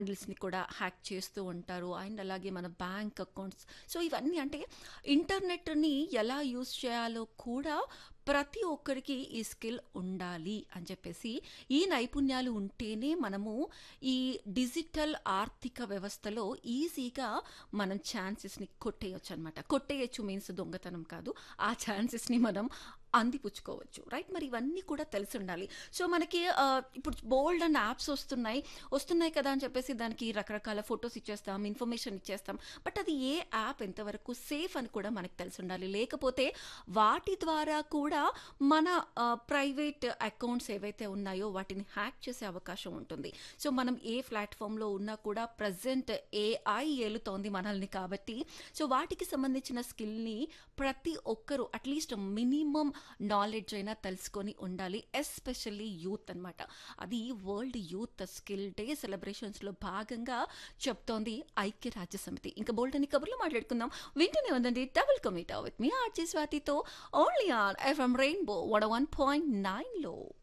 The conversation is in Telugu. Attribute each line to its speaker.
Speaker 1: హ్యాండిల్స్‌ని కూడా హ్యాక్ చేస్తూ ఉంటారు. అండ్ అలాగే మన బ్యాంక్ అకౌంట్స్. సో, ఇవన్నీ అంటే ఇంటర్నెట్‌ని ఎలా యూజ్ చేయాలో కూడా ప్రతి ఒక్కరికి ఈ స్కిల్ ఉండాలి అని చెప్పేసి, ఈ నైపుణ్యాలు ఉంటేనే మనము ఈ డిజిటల్ ఆర్థిక వ్యవస్థలో ఈజీగా మనం ఛాన్సెస్‌ని కొట్టేయొచ్చనమాట. కొట్టేయొచ్చు మీన్స్ దొంగతనం కాదు. ఆ ఛాన్సెస్‌ని మనం అందిపుచ్చుకోవచ్చు. రైట్? మరి ఇవన్నీ కూడా తెలిసుండాలి. సో, మనకి ఆహ్, ఇప్పుడు బోలెడన్ని యాప్స్ వస్తున్నాయి. వస్తున్నాయి కదా అని చెప్పేసి దానికి రకరకాల ఫోటోస్ ఇచ్చేస్తాం, ఇన్ఫర్మేషన్ ఇచ్చేస్తాం. బట్ అది ఏ యాప్ ఎంతవరకు సేఫ్ అని కూడా మనకు తెలిసుండాలి. లేకపోతే వాటి ద్వారా కూడా మన ఆహ్, ప్రైవేట్ అకౌంట్స్ ఏవైతే ఉన్నాయో వాటిని హ్యాక్ చేసే అవకాశం ఉంటుంది. సో, మనం ఏ ప్లాట్‌ఫామ్‌లో ఉన్నా కూడా ప్రెజెంట్ ఏఐ ఏలుతోంది మనల్ని కాబట్టి, సో, వాటికి సంబంధించిన స్కిల్‌ని ప్రతి ఒక్కరు అట్‌లీస్ట్ మినిమమ్ నాలెడ్జ్ అయినా తెలుసుకొని ఉండాలి. ఎస్పెషల్లీ యూత్ అనమాట. అది వరల్డ్ యూత్ స్కిల్ డే సెలబ్రేషన్స్‌లో భాగంగా చెప్తోంది ఐక్యరాజ్య సమితి. ఇంకా బోలెడన్ని కబుర్లు మాట్లాడుకుందాం. వింటూనే ఉండండి డబుల్ కమిటా విత్ మీ ఆర్‌జే స్వాతితో ఓన్లీ ఆన్ ఎఫ్ఎం రెయిన్బో 101.9లో.